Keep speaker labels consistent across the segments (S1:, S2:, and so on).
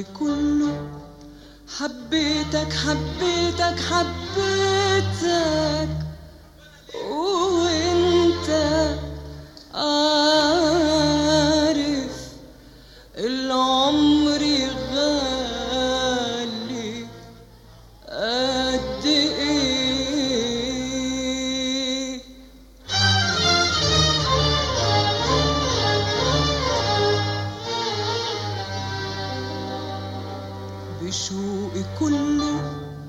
S1: كله حبيتك حبيتك حبيتك وانت عارف العمر غالي قد ايه بشوقي كله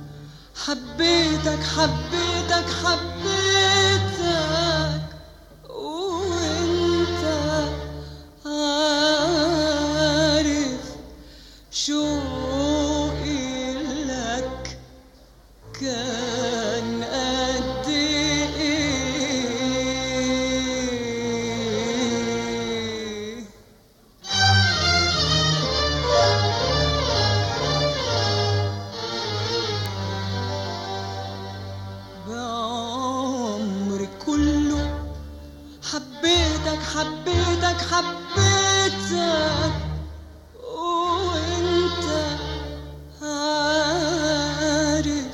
S1: حبيتك حبيتك حبيتك وانت عارف شوقي لك كان قد ايه بعمري كله حبيتك حبيتك حبيتك وانت عارف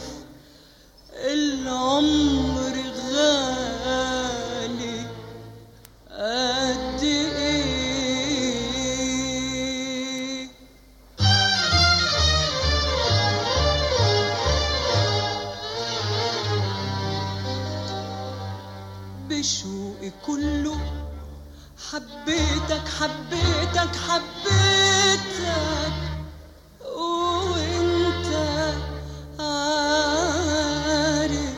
S1: العمر غالي قد ايه بشوقي كله حبيتك حبيتك حبيتك وانت عارف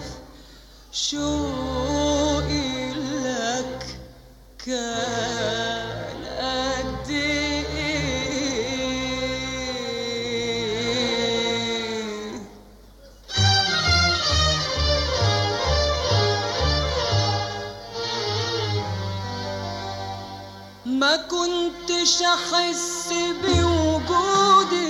S1: شوقي لك كان قد ايه ما كنتش احس بوجودي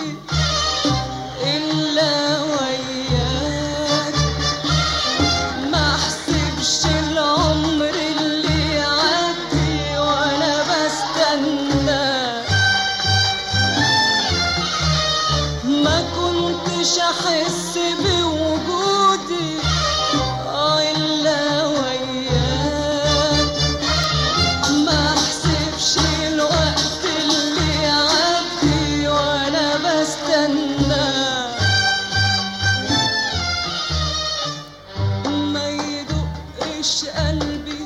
S1: الا وياك ما احسبش العمر اللي يعدي وانا بستناك ما كنتش احس بوجودي آه الا وياك ما احسبش الوقت اللي يعدي وانا بستنى ما يدقش قلبي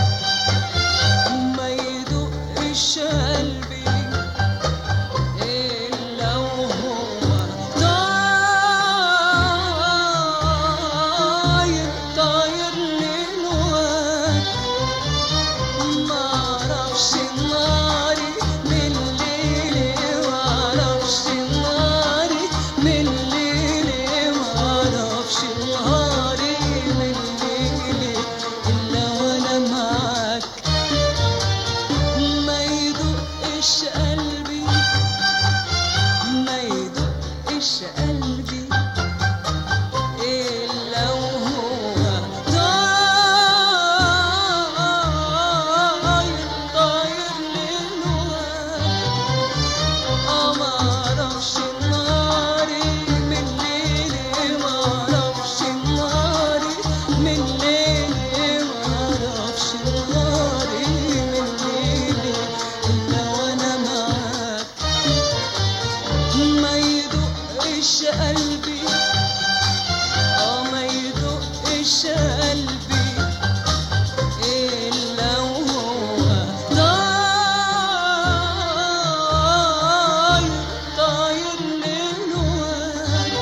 S1: ما يدقش قلبي إلا وهو طاير طاير للوقت معرفش ناري من ليلي معرفش ناري من ليلي معرفش ناري من ليلي إلا وأنا معاك ما يدقش قلبي ما يدقش قلبي إلا وهو طاير طاير للوقت آه معرفش ناري من ليلي معرفش ناري من ليلي معرفش ناري من ليلي إلا وأنا معاك ما يدقش قلبي اه ما يدقش قلبي إلا وهو طاير طاير للوقت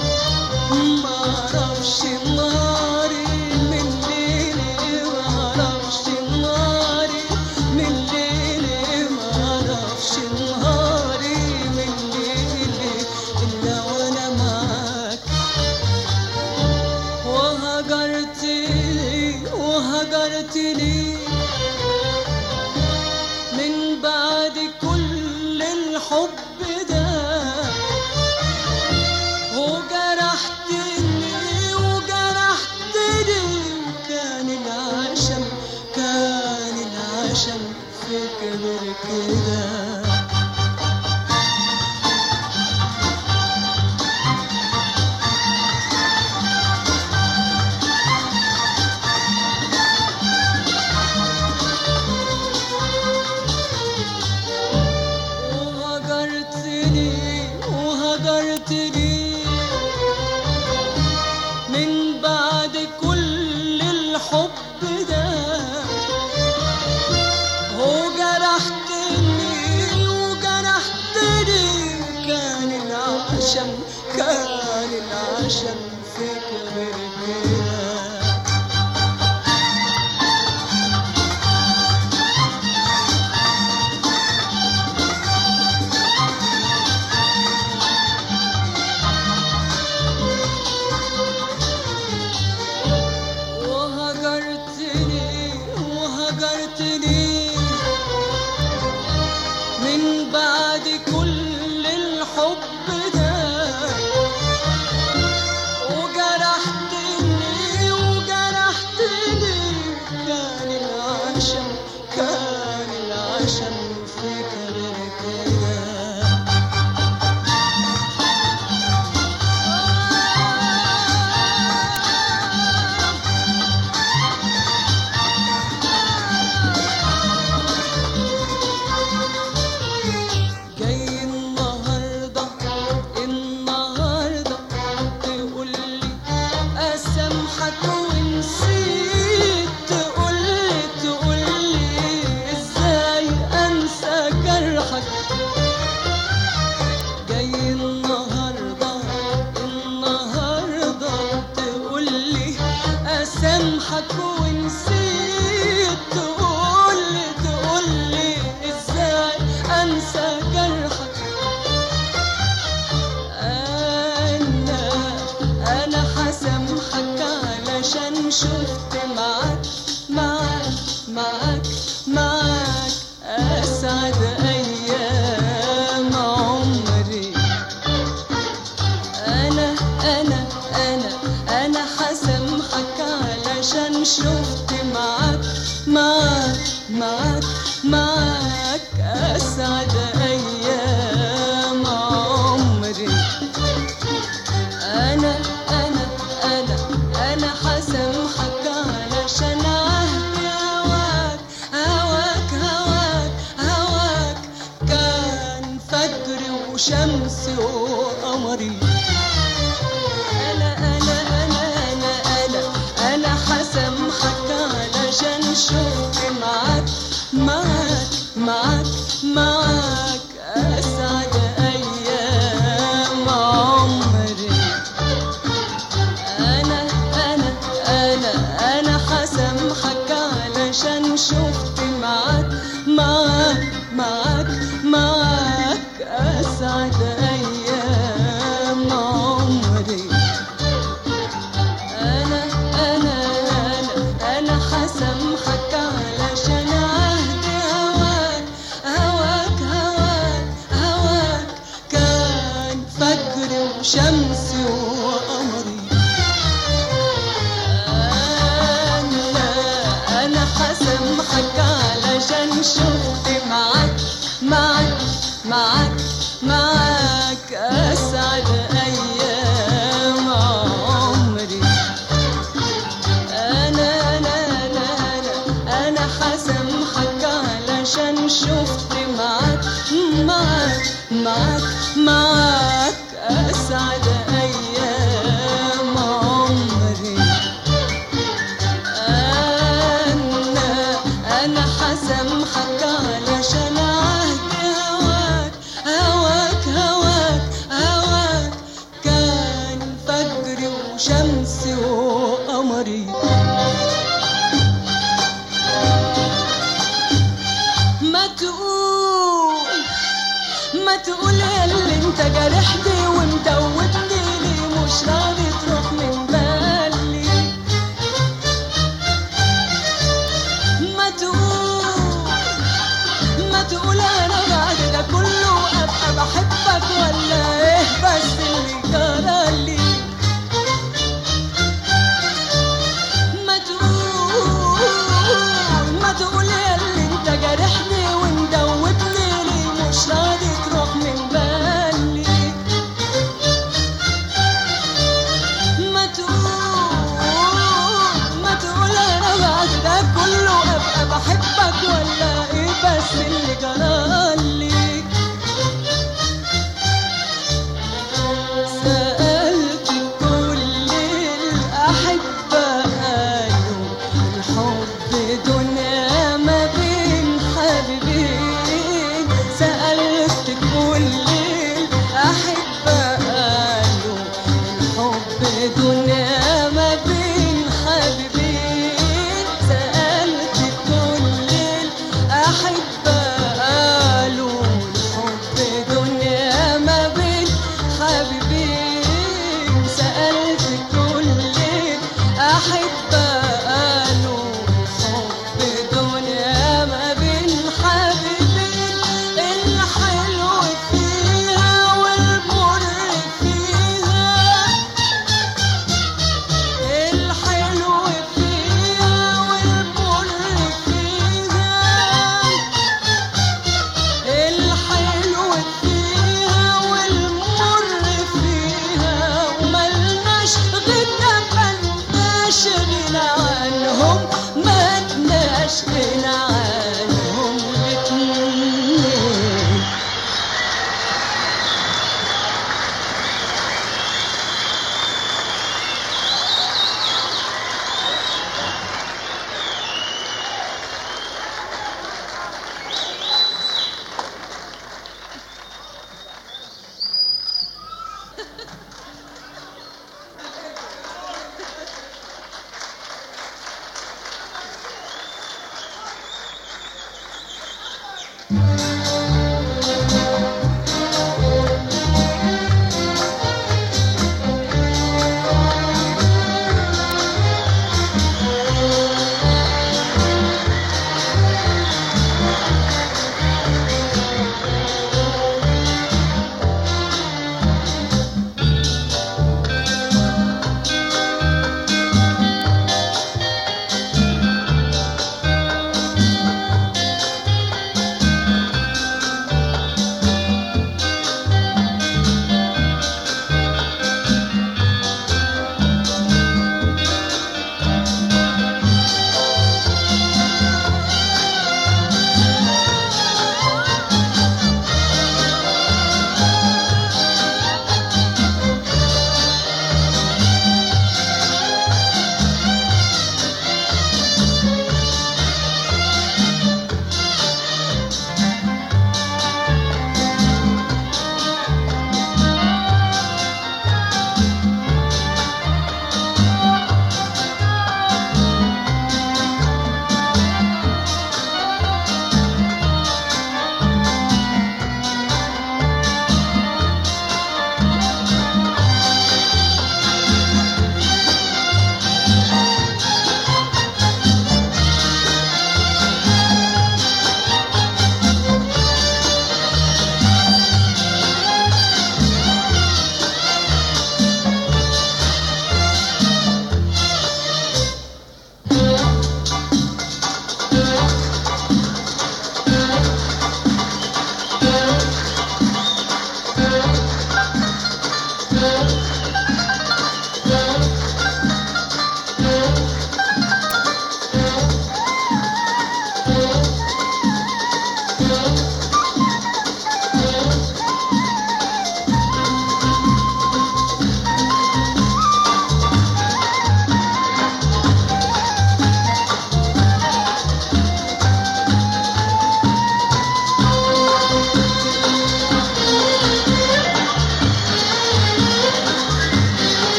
S1: معرفش ناري من ليلي معرفش ناري من ليلي معرفش نهاري من ليلي إلا وأنا معاك وهجرت لي وهجرت لي من بعد كل الحب ده وجرحتني وجرحتني وكان العشم كان العشم في كبر كده غيرتني من بعد كل الحب ده وجرحتني وجرحتني كان العشم كان العشم فكر كده جاي النهارده النهارده تقولي اسامحك ونسيت تقولي تقولي ازاي انسى جرحك جاي النهارده النهارده تقولي اسامحك ونسيت تقولي تقولي ازاي انسى جرحك انا انا حسامحك علشان شفت معاك معاك معاك معاك اسعد ايام عمري انا انا انا انا حسامحك علشان شفت معاك معاك معاك معاك اسعد ايام عمري انا انا انا انا حسامحك علشان عهدي هواك هواك هواك هواك كان فجر وشمس وقمري انا انا انا انا انا انا حسامحك علشان شفت معاك معاك معاك معاك اسعد ايام عمري انا انا انا انا حسامحك علشان شفت معاك معاك معاك معاك اسعد ايام عمري انا انا انا انا حسامحك علشان عهدي هواك هواك هواك هواك كان فجر وشمس وقمري انا انا حسامحك علشان شفت معاك معاك معاك معاك اسعد ايام عمري انا انا انا انا انا حسامحك علشان شفت معاك معاك معاك معاك اسعد ايام عمري انا انا حسامحك علشان عهدي هواك هواك هواك هواك كان فجر وشمس وقمري ما تقول ما تقول يا اللي انت جرحتي ومدوبني ليه مش راضي تروح من بالي ما تقول ما تقول انا بعد ده كله ابقى بحبك ولا ايه بس اللي جرالي ما تقول ما تقول يا اللي انت جرحني ومدوبني ليه مش راضي تروح من بالي ما تقول ما تقول انا بعد ده كله ابقى بحبك ولا ايه بس اللي جرالي سألت كل الأحبة قالوا الحب دنيا ما بين حبيبين سألت كل الأحبة قالوا الحب دنيا ما بين حبيبين سألت كل الأحبة قالوا الحب دنيا ما بين حبيبين سألت كل الأحبة قالوا الحب عشقنا عنهم الاتنين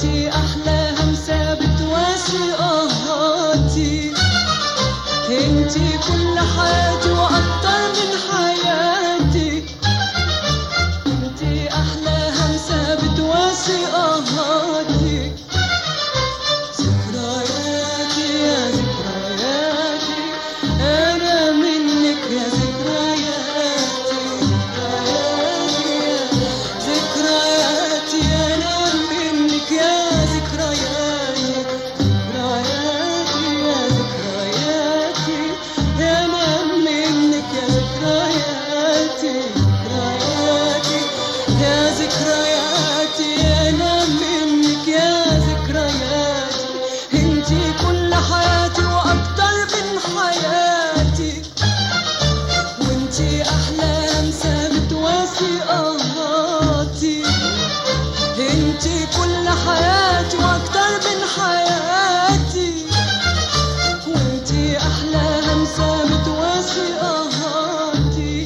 S1: انتي احلى همسة بتواسي قهاتي انتي كل حياتي واكتر من حياتي انتي احلى همسة بتواسي قهاتي ذكرياتي يا ذكرياتي انا منك يا ذكرياتي ذكرياتي يا ذكرياتي انا منك يا ذكرياتي ذكرياتي يا ذكرياتي انا منك يا ذكرياتي ذكرياتي يا ذكرياتي انا منك يا ذكرياتي انتي كل حياتي واكتر من حياتي وانتي احلى همسه بتواسي قهاتي انتي كل حياتي واكتر من حياتي وانتي احلى همسه بتواسي قهاتي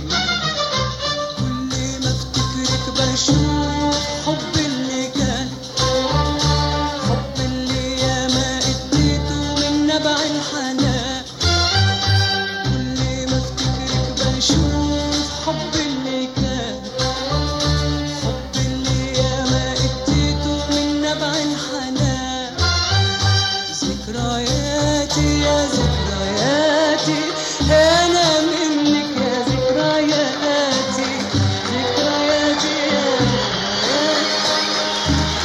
S1: كل ما افتكرك بشوف حب اللي كان حب اللي ياما اديته من نبع الحنان كل ما افتكرك بشوف حب اللي كان حب اللي ياما اديته من نبع الحنان ذكرياتي يا ذكرياتي انا منك يا ذكرياتي ذكرياتي يا ذكرياتي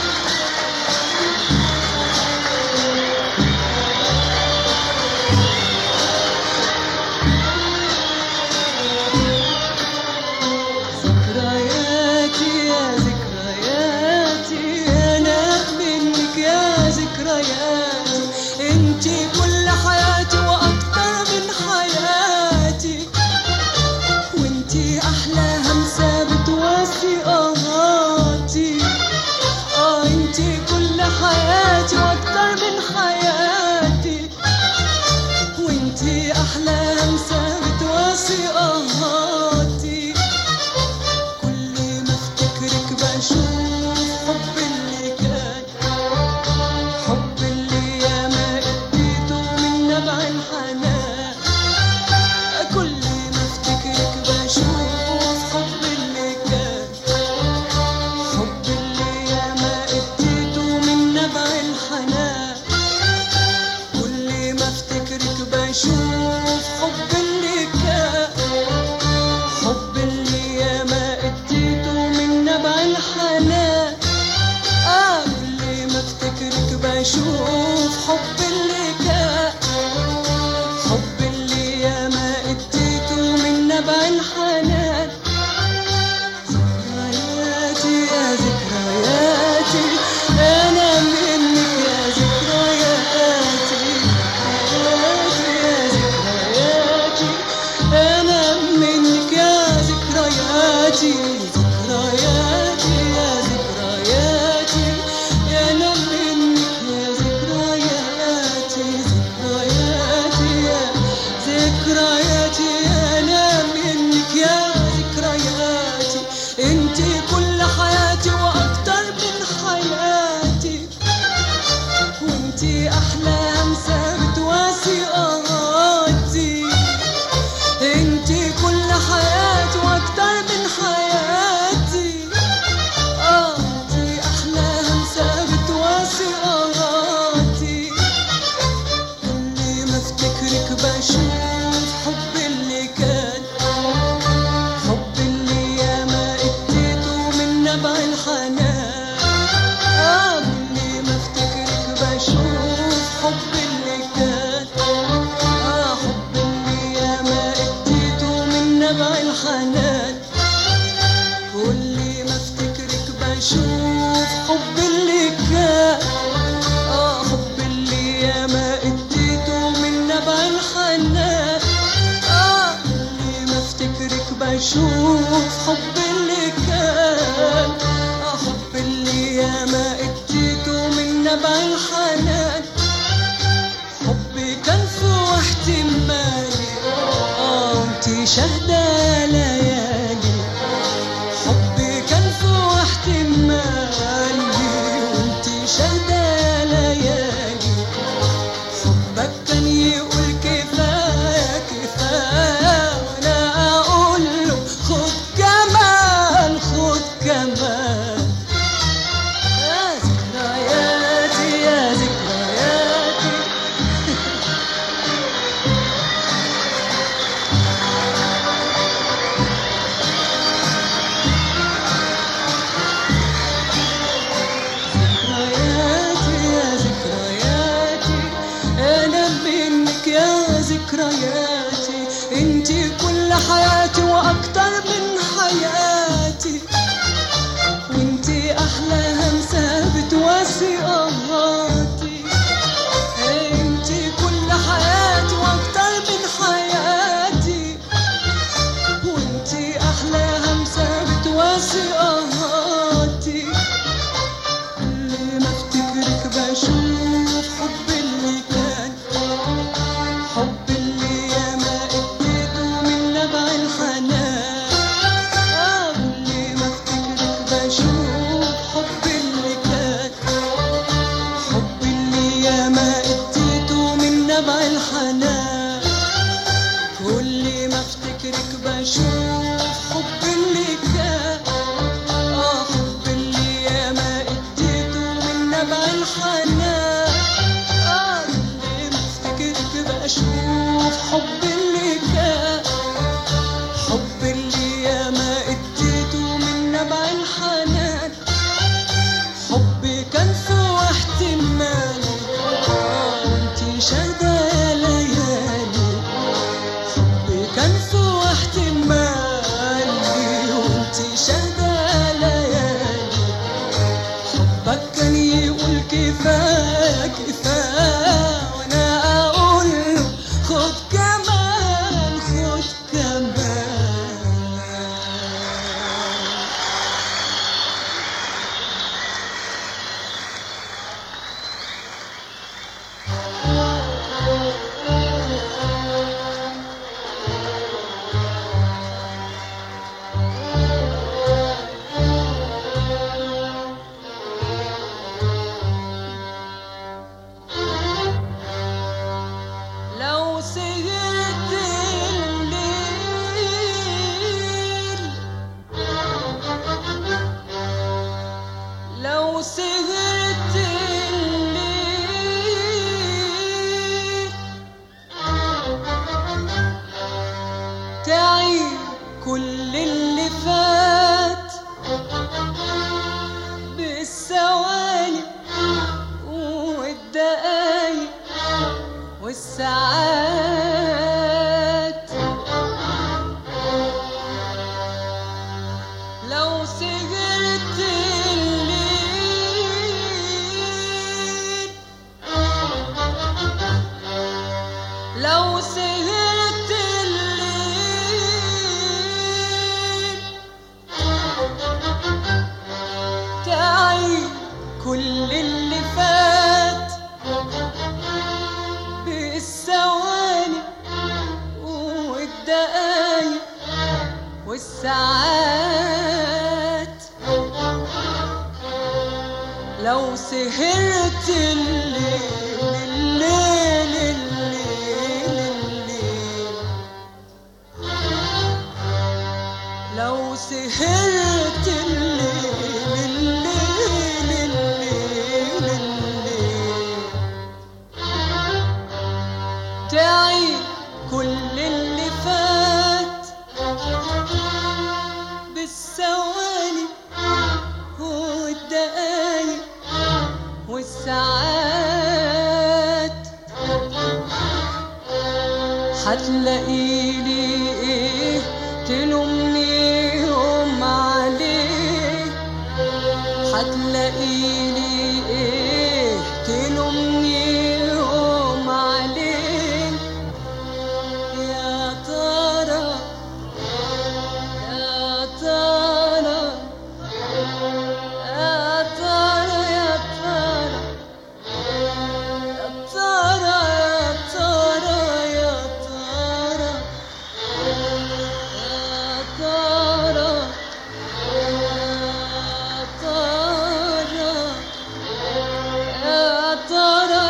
S1: ذكرياتي يا ذكرياتي انا منك يا ذكرياتي انتي كل حياتي واكتر من حياتي وانتي احلى همسه بتواسي قهاتي اه انتي كل حياتي واكتر من حياتي وانتي احلى همسه بتواسي قهاتي كل ما افتكرك بشوف حب اللي كان حب اللي ياما اديته من نبع الحنان كل ما افتكرك بشوف حب اللي كان حب اللي ياما اديته من نبع الحنان كل ما افتكرك بشوف حب اللي كان حب اللي ياما اديته من نبع الحنان اه كل ما افتكرك بشوف حب اللي كان حب اللي ياما اديته من نبع الحنان ذكرياتي يا ذكرياتي انا منك يا ذكرياتي ذكرياتي يا ذكرياتي انا منك يا ذكرياتي ذكرياتي يا ذكرياتي انا منك يا ذكرياتي ذكرياتي يا ذكرياتي انا منك يا ذكرياتي انتي كل حياتي واكتر من حياتي وانتي احلى همسه بتواسي قهاتي انتي كل حياتي واكتر من حياتي اه انتي احلى همسه بتواسي قهاتي كل ما افتكرك بشوف حب اللي كان حب اللي ياما اديته من نبع الحنان اه كل ما افتكرك بشوف حب اللي كان اه حب اللي ياما اديته من نبع الحنان كل ما افتكرك بشوف حب اللي كان اه حب اللي ياما اديته من نبع الحنان اه كل ما افتكرك بشوف حب اللي كان اه حب اللي ياما اديته من نبع الحنان حبي كان فوق احتمالي اه انتي شهدة ليالي حبي كان فوق احتمالي وانتي شهدة حياتي واكتر من حياتي وانتي احلى همسة بتواسي قهاتي انتي كل حياتي واكتر من حياتي وانتي احلى همسة بتواسي قهاتي كل ما افتكرك بشوف حب اللي كان حب اللي ياما اديته من نبع الحنان آه كل ما افتكرك بشوف حب اللي كان حب اللي ياما اديته من نبع الحنان كل ما افتكرك بشوف حب اللي كان اه حب اللي ياما اديته من نبع الحنان اه كل ما افتكرك بشوف حب اللي كان حب اللي ياما اديته من نبع الحنان حبي كان فوق احتمالي اه وانتي شاهدة ليالي حبي كان فوق احتمالي وانتي شاهدة ليالي حبك كان يقول كفاية كفاية وانا اقول له خد كمان خد كمان لو سهرت الليل لو سهرت الليل تعيد كل اللي فات بالثواني والدقايق والساعات لو سهرت الليل لو سهرت الليل تعيد كل اللي فات بالثواني والدقايق والساعات لو سهرت الليل الليل الليل الليل لو سهرت الليل الليل الليل الليل تعيد كل اللي فات بالثواني والدقايق والساعات هتلاقيلي ايه تلومنيهم عليه هتلاقيلي ايه تلومنيهم عليه يا ترى يا ترى يا ترى يا ترى يا ترى يا ترى يا ترى يا ترى يا ترى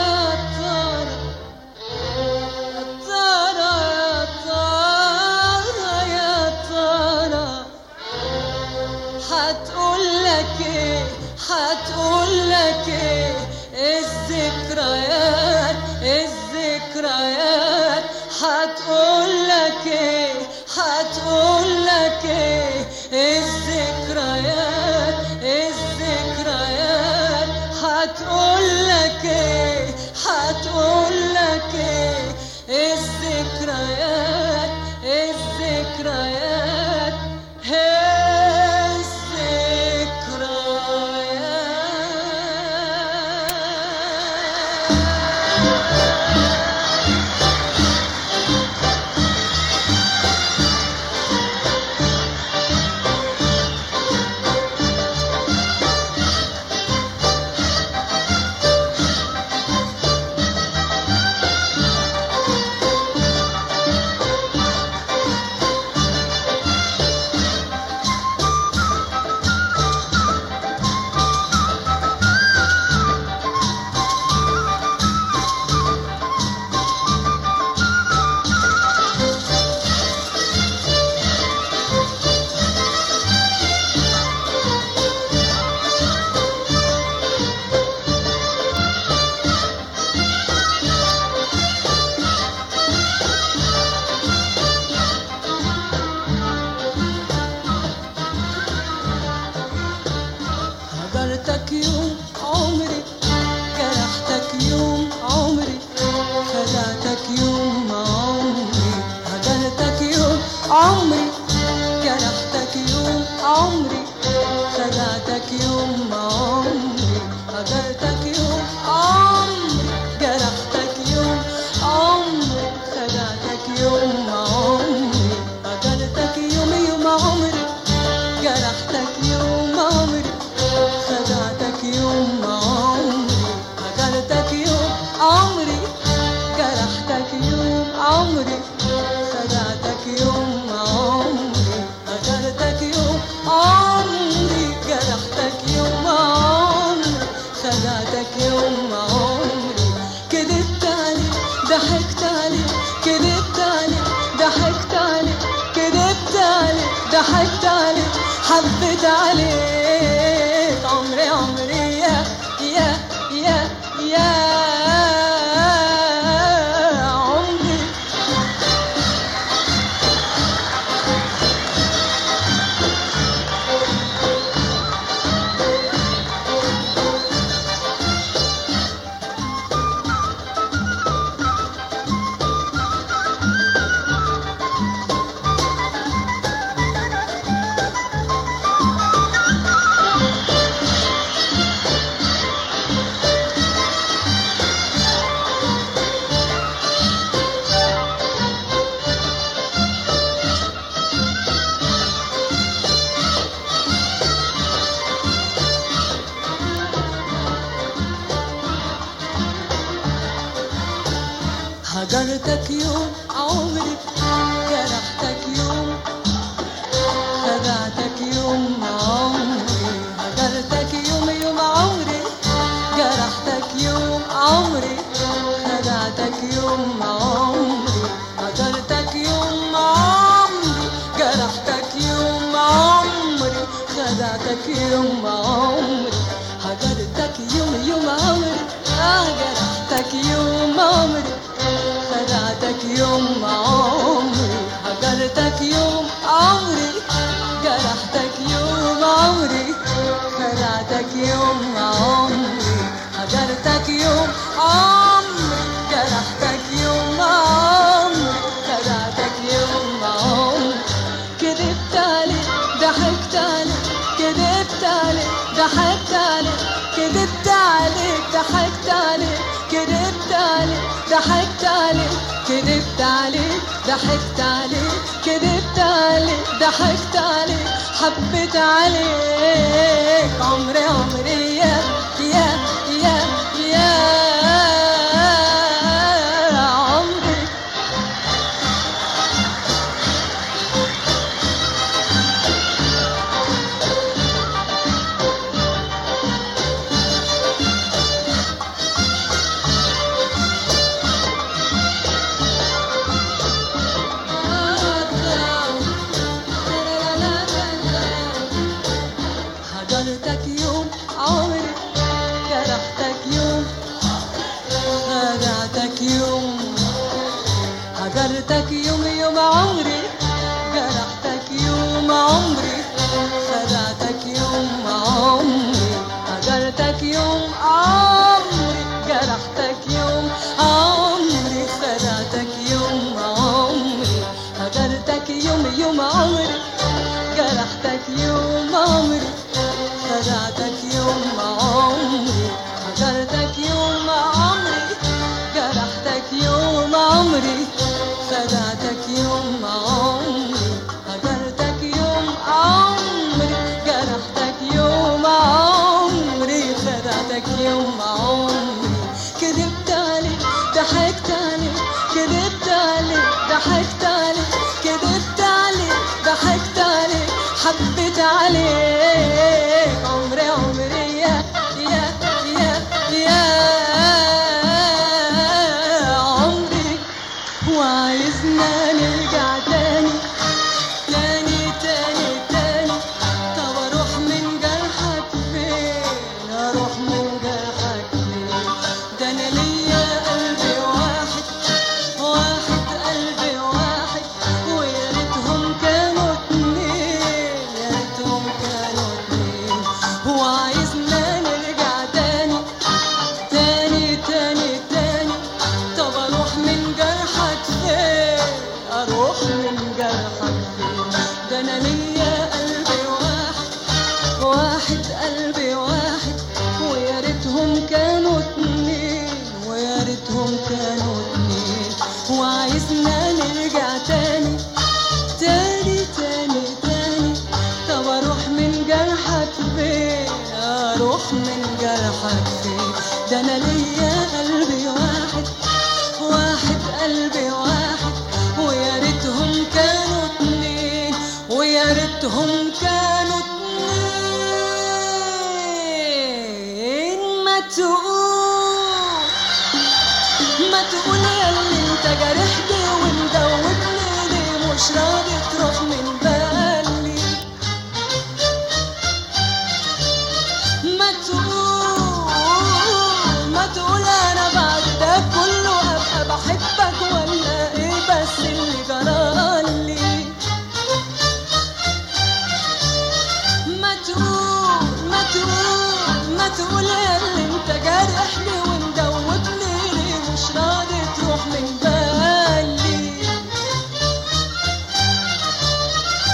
S1: يا ترى يا ترى يا ترى هتقول لك ايه هتقول لك ايه الذكريات الذكريات هتقول لك ايه هتقول لك ايه الذكريات الذكريات هتقول لك ايه هتقول لك ايه الذكريات الذكريات الذكريات هي الذكريات هجرتك يوم عمري جرحتك يوم عمري خدعتك يوم عمري هجرتك يوم عمري جرحتك يوم عمري خدعتك يوم عمري هجرتك يوم عمري جرحتك يوم عمري خدعتك يوم عمري هجرتك يوم يوم عمري جرحتك يوم عمري خدعتك يوم عمري هجرتك يوم عمري جرحتك يوم عمري خدعتك يوم عمري هجرتك يوم عمري جرحتك يوم عمري خدعتك يوم عمري كدبت عليك ضحكت عليك كدبت عليك ضحكت عليك كدبت عليك ضحكت عليك حبيت عليك عمري عمري يا يا يا يا عمري هجرتك يوم عمري جرحتك يوم خدعتك يوم عمري هجرتك يوم يوم عمري جرحتك يوم عمري خدعتك يوم عمري هجرتك يوم عمري جرحتك يوم عمري خدعتك يوم عمري هجرتك يوم يوم عمري آه جرحتك يوم عمري خدعتك يوم عمري هجرتك يوم عمري جرحتك يوم عمري خدعتك يوم عمري هجرتك يوم عمري جرحتك يوم عمري خدعتك يوم عمري كذبت عليك ضحكت عليك كذبت عليك ضحكت عليك كذبت عليك ضحكت عليك كذبت عليك ضحكت عليك كذبت عليك ضحكت عليك كذبت عليك ضحكت عليك حبيت عليك عمري عمري يا يا يا يا عمري هجرتك يوم عمري جرحتك يوم خدعتك يوم هجرتك يوم يوم عمري جرحتك يوم عمري خدعتك يوم عمري هجرتك يوم عمري جرحتك يوم عمري خدعتك يوم عمري هجرتك يوم يوم عليك عمري عمري يا يا يا يا عمري وعايزنا نرجع تاني تاني تاني تاني طب اروح من جرحك فين اروح من جرحك فين ده انا ليا قلبي واحد واحد قلبي واحد ويا ريتهم كانوا اتنين يا ريتهم كانوا اتنين وعايزنا نرجع تاني تاني تاني تاني طب اروح من جرحك فين اروح من جرحك فين ده انا ليا قلبي واحد واحد قلبي واحد ويا ريتهم كانوا اتنين ويا ريتهم كانوا اتنين وعايزنا نرجع تاني تاني تاني تاني طب اروح من جرحك فين اروح من جرحك فين ده انا ليا قلبي واحد واحد قلبي واحد ويا ريتهم كانوا اتنين ويا ريتهم كانوا اتنين ما تقول ما تقول يا اللي انت جارحني ومدوبني ليه مش راضي تروح من بالي ما تقول ما تقول انا بعد ده كله ابقى بحبك ولا ايه بس اللي جرالي ما تقول ما تقول ما تقول يا اللي انت جارحني ومدوبني ليه مش راضي تروح من بالي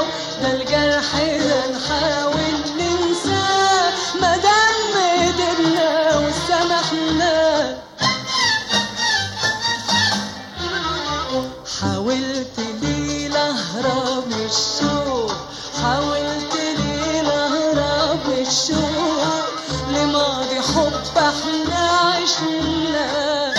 S1: ده الجرح ده نحاول ننساه مادام قدرنا وسامحنا حاولت ليلة اهرب من الشوق حاولت ليلة اهرب من الشوق لماضي حب احنا عشنا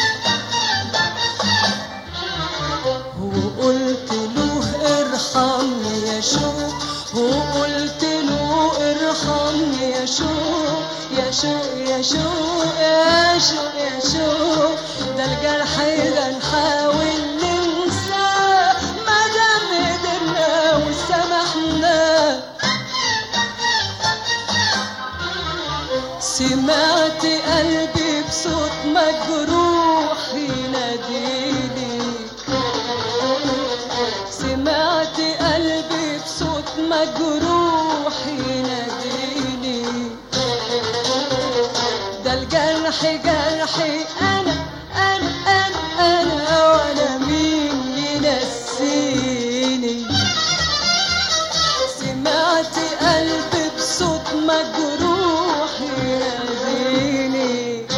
S1: وقلت له ارحمني يا شوق وقلت له ارحمني يا شوق يا شوق يا شوق يا شوق يا شوق ده الجرح ده نحاول ننساه ما دام قدرنا وسامحنا سمعت قلبي بصوت مجروح يناديني سمعت قلبي بصوت مجروح يناديني ده الجرح جرحي انا انا انا انا وانا مين ينسيني سمعت قلبي بصوت مجروح يناديني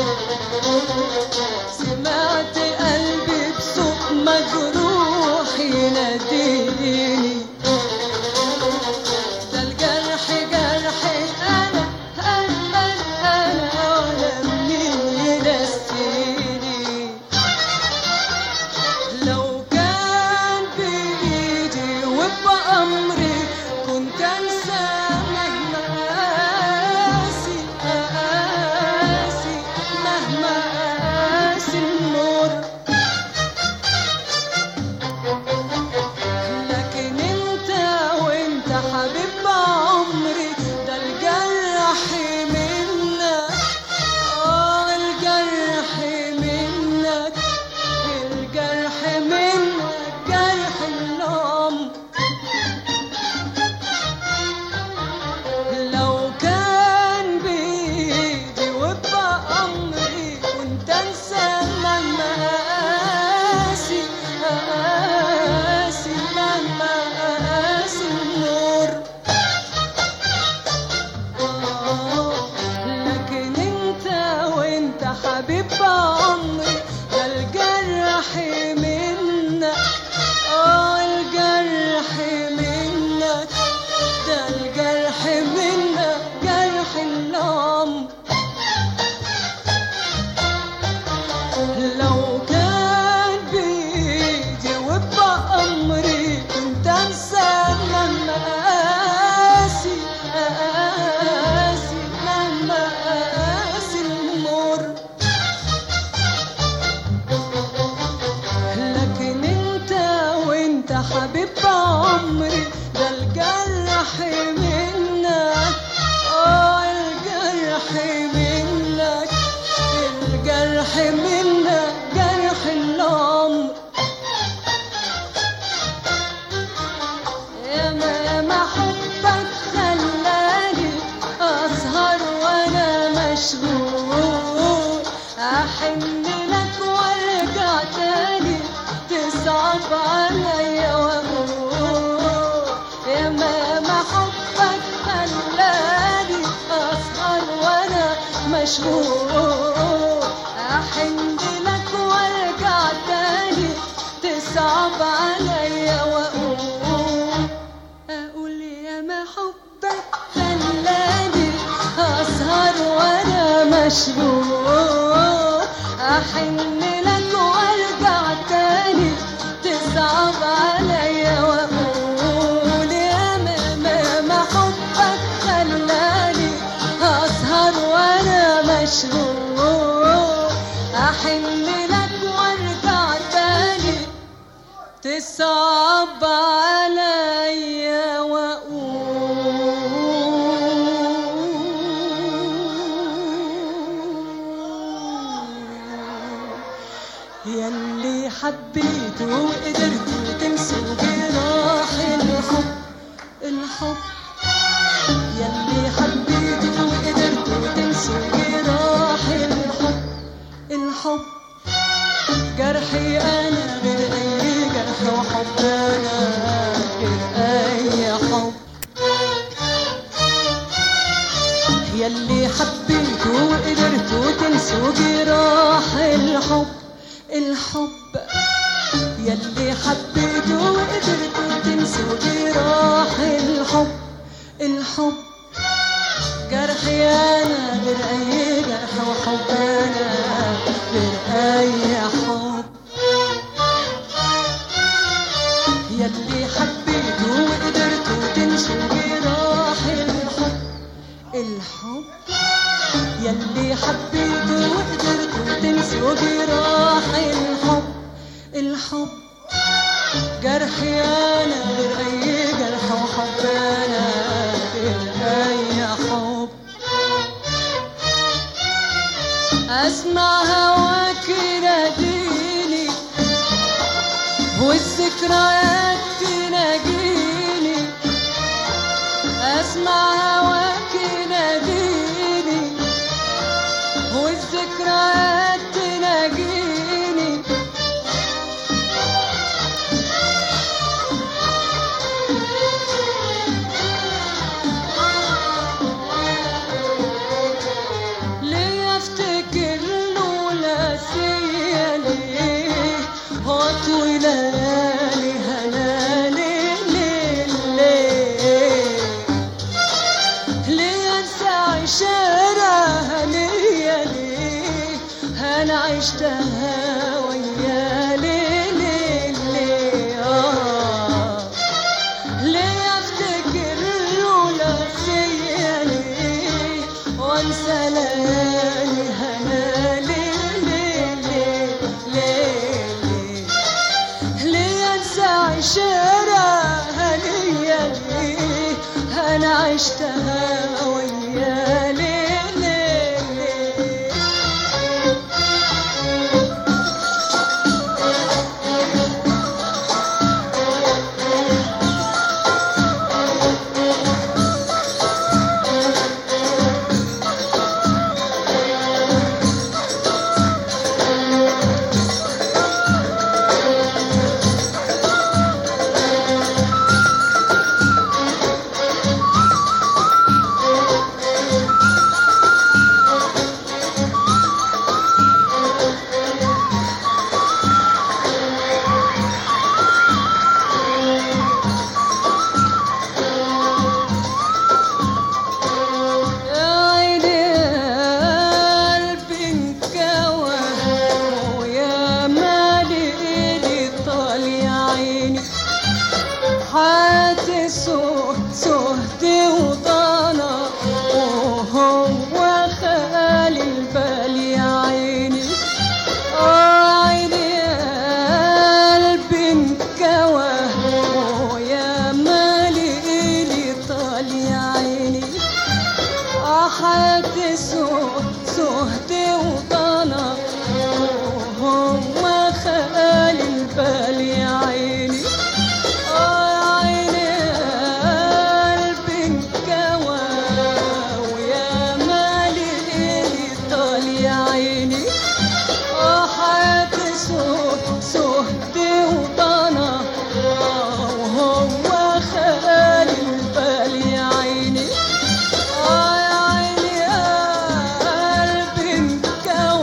S1: سمعت قلبي بصوت مجروح يناديني ده الجرح جرحي انا انا انا انا ولا مين ينسيني لو كان بإيدي وبأمري كنت أنسى مهما قاسي قاسي مهما قاسي المر لكن انت وانت حبيب عمري ده الجرح منك اه الجرح منك الجرح منك جرح النوم لو كان بإيدي وبأمري كنت أنسى مهما قاسي قاسي مهما قاسي النور لكن انت وانت حبيب عمري ده الجرح منك اه الجرح منك ده الجرح منك جرح النوم لو كان بإيدي وبأمري كنت أنسى لما قاسي قاسي لما قاسي المر لكن انت وانت حبيب عمري ده الجرح منك اه الجرح منك الجرح منك جرح العمر يا ما يا ما حبك خلاني اسهر وانا مشغول احن لك وارجع تاني تصعب عليا واقول يا ما يا ما حبك خلاني اسهر وانا مشغول احن لك وارجع تاني تصعب عليا واقول اقول يا ما حبك خلاني اسهر وانا مشغول احن لك وارجع تاني تصعب عليا واقول يا ما ما ما حبك خلاني اسهر وانا مشغول احن لك وارجع تاني تصعب عليا واقول ياللي حبيته وقدرتوا تنسوا جراح الحب الحب ياللي حبيته وقدرتوا تنسوا جراح الحب الحب جرحي انا غير اي جرح وحب انا غير اي وقدرتوا تنسوا جراح الحب الحب يلي حبيتوا وقدرتوا تنسوا جراح الحب الحب جرحي انا غير اي جرح وحب انا غير اي حب يلي حبيتوا وقدرتوا تنسوا جراح الحب الحب يلي حبيتوا وقدرتوا تنسوا جراح الحب الحب جرحي انا غير اي جرح وحب انا غير اي حب اسمع هواك يناديني والذكريات تناجيني اسمع هواك يناديني والذكريات تناجيني ليه افتكر له لاسية ليه واطوي ليالي هنا ليه ليه ليه ليه انسى عشرة ليا ليه انا عشتها ويا ليه ليه ليه آه ليه افتكر لولا فيا ليه وانسى ليالي هنا ليه ليه ليه ليه ليه ليه انسى عشرة ليا ليه انا عشتها ويا ليه ليه ليه يا عيني قلبي انكوى ويا مالي ايدي طال يا عيني حياتي سهد سهد وضنا وهو خالي البال يا عيني آه عيني قلبي انكوى ويا مالي ايدي طال يا عيني أحد سهد سهد وضنا وهم خالي البال يا عيني آه يا عيني قلبي انكوى ويا مالي ايدي طال يا عيني أحد سهد سهد وضنا وهم خالي البال يا عيني آه يا عيني قلبي انكوى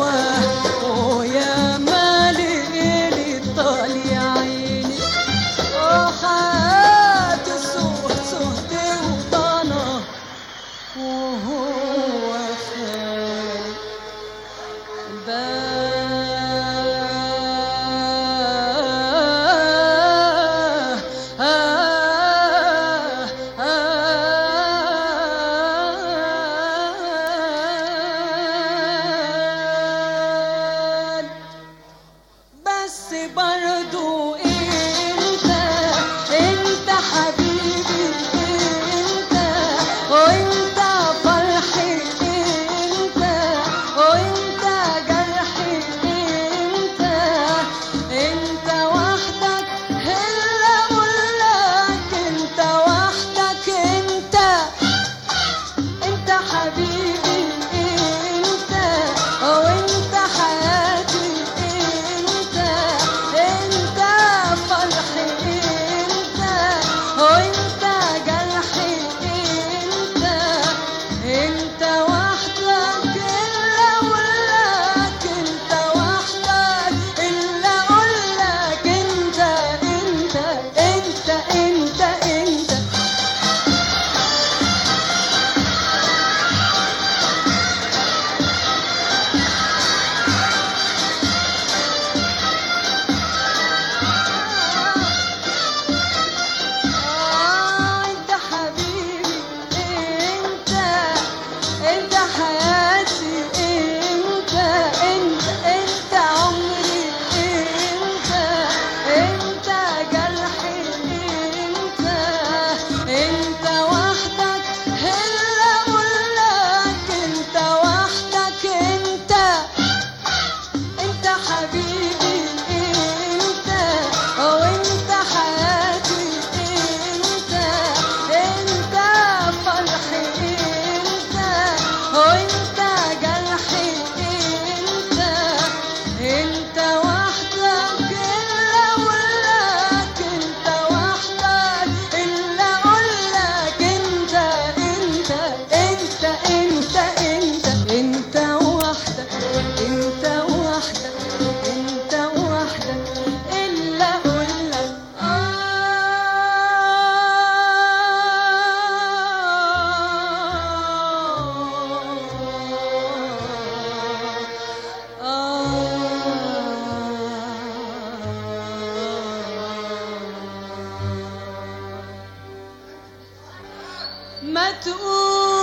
S1: ما تقول